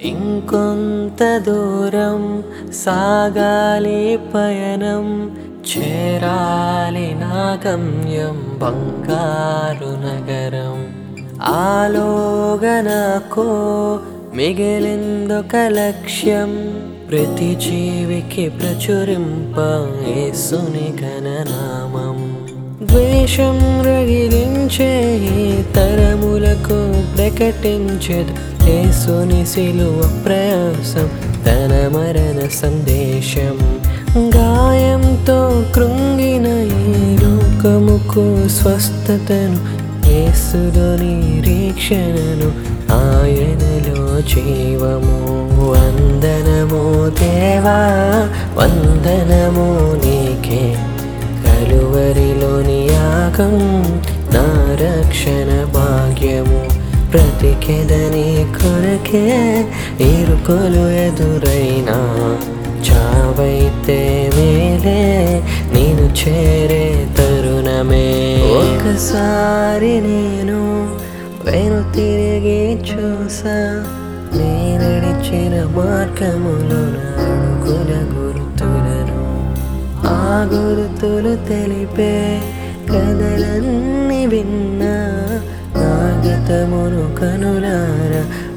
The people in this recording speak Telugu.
ఇంకొంత దూరం సాగాలి పయనం చేరాలి నా గమ్యం బంగారు నగరం ఆలోగనకో మిగిలిందొక లక్ష్యం ప్రతి జీవికి ప్రచురింప యేసుని ఘననామం ద్వేషం రగిలించే ఈ తరములకు ప్రకటించదు యేసుని సిలువ ప్రయాసం తన మరణ సందేశం గాయంతో కృంగిన ఈ లోకముకు స్వస్థతను యేసులో నిరీక్షణను ఆయనలో జీవము వందనము దేవా వందనము నీకే కలువరిలోని యాగం నా రక్షణ భాగ్యము బ్రతికెదని కొరకే ఇరుకులు ఎదురైనా చావైతే మేలే నేను చేరే తరుణమే ఒకసారి నేను వెను తిరిగి చూసా నీ నడిచిన మార్గములో అడుగుల గుర్తులను ఆ గుర్తులు తెలిపే కథలన్నీ విన్నా నా గతమును కనులారా